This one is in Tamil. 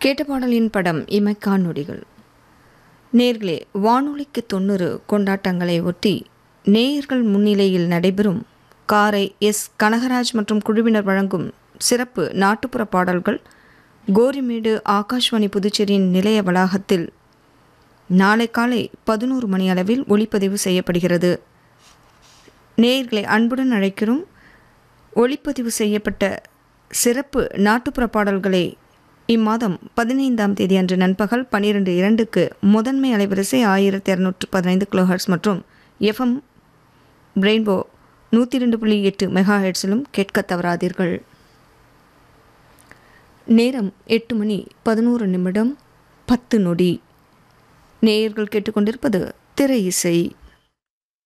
கேட்ட பாடலின் படம் இமைக்கா நொடிகள் நேர்களே வானொலிக்கு தொண்ணூறு கொண்டாட்டங்களை ஒட்டி நேயர்கள் முன்னிலையில் நடைபெறும் காரை எஸ் கனகராஜ் மற்றும் குழுவினர் வழங்கும் சிறப்பு நாட்டுப்புற பாடல்கள் கோரிமேடு ஆகாஷ்வாணி புதுச்சேரியின் நிலைய வளாகத்தில் நாளை காலை பதினோரு மணி அளவில் ஒளிப்பதிவு செய்யப்படுகிறது நேயர்களை அன்புடன் அழைக்கிறோம் ஒளிப்பதிவு செய்யப்பட்ட சிறப்பு நாட்டுப்புற பாடல்களை இம்மாதம் பதினைந்தாம் தேதி அன்று நண்பகல் பன்னிரெண்டு இரண்டுக்கு முதன்மை அலைவரிசை ஆயிரத்தி இரநூற்று பதினைந்து கிலோஹெர்ட்ஸ் மற்றும் எஃப்எம் பிரெயின்போ நூற்றி ரெண்டு புள்ளி எட்டு மெகா ஹெட்ஸிலும் கேட்க தவறாதீர்கள் நேரம் எட்டு மணி பதினோரு நிமிடம் பத்து நொடி நேயர்கள் கேட்டுக்கொண்டிருப்பது திரை இசை